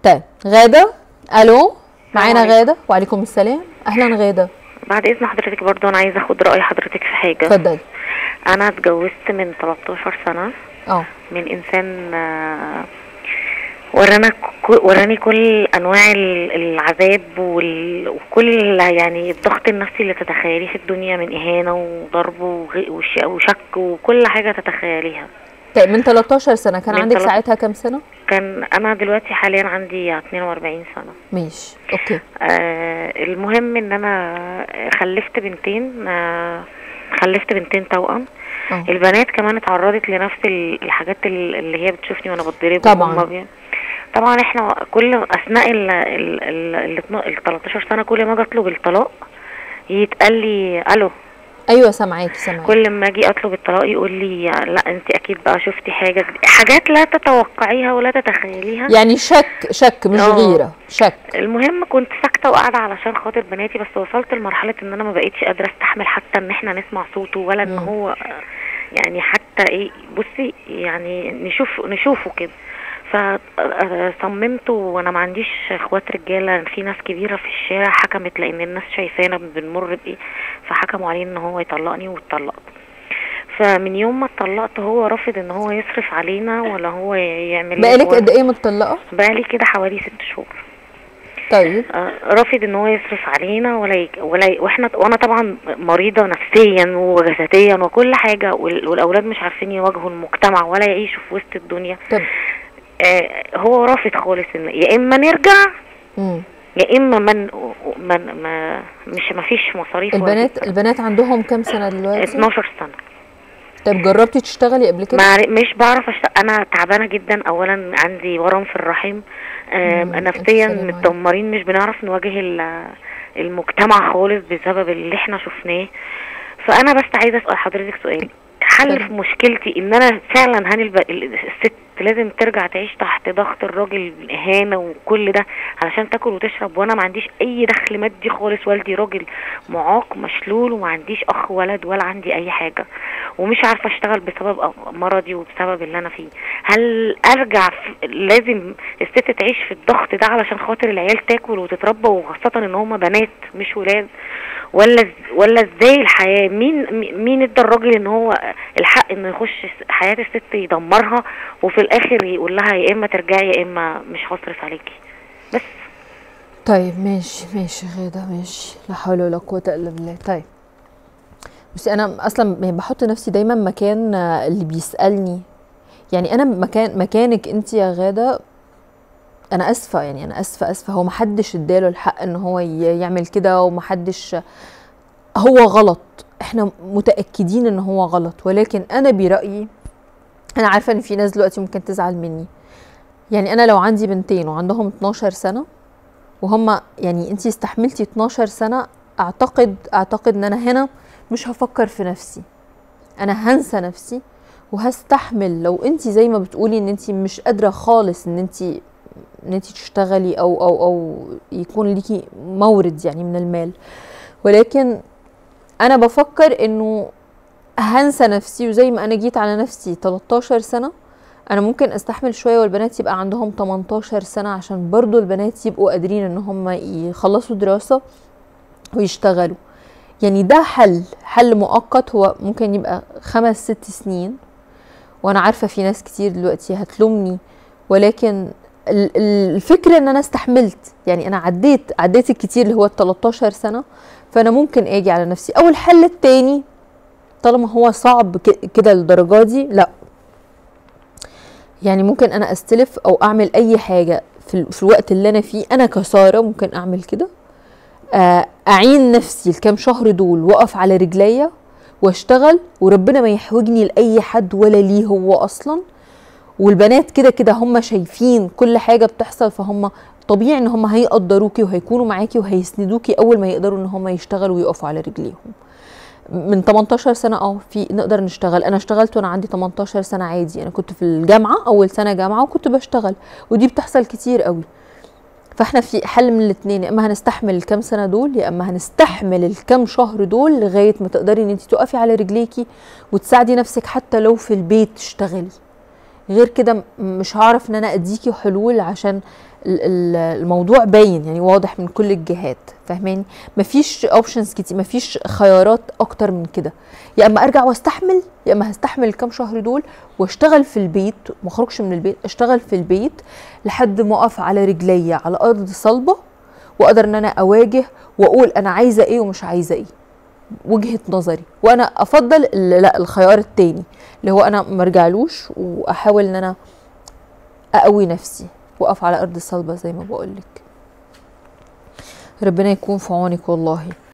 طيب غاده الو معانا عليكم. غاده وعليكم السلام اهلا غاده بعد اذن حضرتك برضو انا عايزه اخد راي حضرتك في حاجه اتفضلي انا اتجوزت من 13 سنه اه من انسان آه، ورانا ك- وراني كل انواع ال- العذاب وال- وكل يعني الضغط النفسي اللي تتخيليه في الدنيا من اهانه وضرب وغ- وش- وشك وكل حاجه تتخيليها طيب من 13 سنه كان من عندك تلات- ساعتها كام سنه كان انا دلوقتي حاليا عندي 42 سنه ماشي اوكي آه المهم ان انا خلفت بنتين آه خلفت بنتين توأم اه البنات كمان اتعرضت لنفس ال- الحاجات ال- اللي هي بتشوفني وانا بتضرب طبعاً. وهم بي- طبعا احنا كل اثناء ال ال ال ال ال 13 سنه كل ما اجي اطلب الطلاق يتقال لي الو ايوه سامعاكي سامعاكي كل ما اجي اطلب الطلاق يقول لي لا انت اكيد بقى شفتي حاجه جديدة. حاجات لا تتوقعيها ولا تتخيليها يعني شك شك مش آه. غيره شك المهم كنت ساكته وقاعده علشان خاطر بناتي بس وصلت لمرحله ان انا ما بقيتش قادره استحمل حتى ان احنا نسمع صوته ولا ان مم. هو يعني حتى ايه بصي يعني نشوف نشوفه كده فصممت وانا ما عنديش اخوات رجاله في ناس كبيره في الشارع حكمت لان الناس شايفانا بنمر بايه فحكموا عليه ان هو يطلقني واتطلقت فمن يوم ما اتطلقت هو رافض ان هو يصرف علينا ولا هو يعمل بقالك ولا- قد ايه متطلقه بقالي كده حوالي ست شهور طيب آه، رافض ان هو يصرف علينا ولا يك... ولا ي... واحنا وانا طبعا مريضه نفسيا وجسديا وكل حاجه وال... والاولاد مش عارفين يواجهوا المجتمع ولا يعيشوا في وسط الدنيا طب آه هو رافض خالص ان يا اما نرجع مم. يا اما من من ما مش ما فيش مصاريف ولا البنات في- البنات عندهم كام سنه دلوقتي 12 سنه طب جربتي تشتغلي قبل كده ما مش بعرف أشت... انا تعبانه جدا اولا عندي ورم في الرحم آم، مم، نفسيا السلام عليكم. متدمرين مش بنعرف نواجه ال- المجتمع خالص بسبب اللي احنا شفناه فانا بس عايزه اسال حضرتك سؤال حل اتفضل. في مشكلتي ان انا فعلا هنلبق الست لازم ترجع تعيش تحت ضغط الراجل الاهانه وكل ده علشان تاكل وتشرب وانا ما عنديش اي دخل مادي خالص والدي راجل معاق مشلول وما عنديش اخ ولد ولا عندي اي حاجه ومش عارفه اشتغل بسبب أ- مرضي وبسبب اللي انا فيه هل ارجع في لازم الست تعيش في الضغط ده علشان خاطر العيال تاكل وتتربى وخاصه ان هم بنات مش ولاد ولا إز- ولا ازاي الحياه مين مي- مين ادى الراجل ان هو الحق انه يخش س- حياه الست يدمرها وفي الاخر يقول لها يا اما ترجعي يا اما مش هصرف عليكي بس طيب ماشي ماشي غاده ماشي لا حول ولا قوه الا بالله طيب بصي انا اصلا يعني بحط نفسي دايما مكان آه، اللي بيسالني يعني انا مكان مكانك انت يا غاده انا اسفه يعني انا اسفه اسفه هو محدش اداله الحق ان هو ي- يعمل كده ومحدش هو غلط احنا متاكدين ان هو غلط ولكن انا برايي انا عارفه ان في ناس دلوقتي ممكن تزعل مني يعني انا لو عندي بنتين وعندهم 12 سنه وهم يعني انت استحملتي 12 سنه اعتقد اعتقد ان انا هنا مش هفكر في نفسي انا هنسى نفسي وهستحمل لو انت زي ما بتقولي ان انت مش قادره خالص ان انت ان انت تشتغلي او او او يكون ليكي مورد يعني من المال ولكن انا بفكر انه هنسى نفسي وزي ما انا جيت على نفسي 13 سنه انا ممكن استحمل شويه والبنات يبقى عندهم 18 سنه عشان برضو البنات يبقوا قادرين ان هم يخلصوا دراسه ويشتغلوا يعني ده حل حل مؤقت هو ممكن يبقى خمس ست سنين وانا عارفه في ناس كتير دلوقتي هتلومني ولكن ال- ال- الفكره ان انا استحملت يعني انا عديت عديت الكتير اللي هو ال 13 سنه فانا ممكن اجي على نفسي او الحل التاني طالما هو صعب ك- كده للدرجه دي لا يعني ممكن انا استلف او اعمل اي حاجه في, ال- في الوقت اللي انا فيه انا كساره ممكن اعمل كده آه، اعين نفسي الكام شهر دول واقف على رجليا واشتغل وربنا ما يحوجني لاي حد ولا ليه هو اصلا والبنات كده كده هم شايفين كل حاجه بتحصل فهم طبيعي ان هم هيقدروكي وهيكونوا معاكي وهيسندوكي اول ما يقدروا ان هم يشتغلوا ويقفوا على رجليهم من 18 سنه اه في نقدر نشتغل انا اشتغلت وانا عندي 18 سنه عادي انا كنت في الجامعه اول سنه جامعه وكنت بشتغل ودي بتحصل كتير قوي فاحنا في حل من الاثنين يا اما هنستحمل الكام سنه دول يا اما هنستحمل الكام شهر دول لغايه ما تقدري ان انت تقفي على رجليكي وتساعدي نفسك حتى لو في البيت تشتغلي غير كده م- مش هعرف ان انا اديكي حلول عشان ال- ال- الموضوع باين يعني واضح من كل الجهات فاهماني مفيش اوبشنز كتير مفيش خيارات اكتر من كده يا اما ارجع واستحمل يا اما هستحمل الكام شهر دول واشتغل في البيت ما اخرجش من البيت اشتغل في البيت لحد ما اقف على رجليا على ارض صلبه واقدر ان انا اواجه واقول انا عايزه ايه ومش عايزه ايه وجهه نظري وانا افضل ال- لا الخيار التاني اللي هو انا مرجعلوش واحاول ان انا اقوي نفسي واقف على ارض صلبه زي ما بقولك ربنا يكون في عونك والله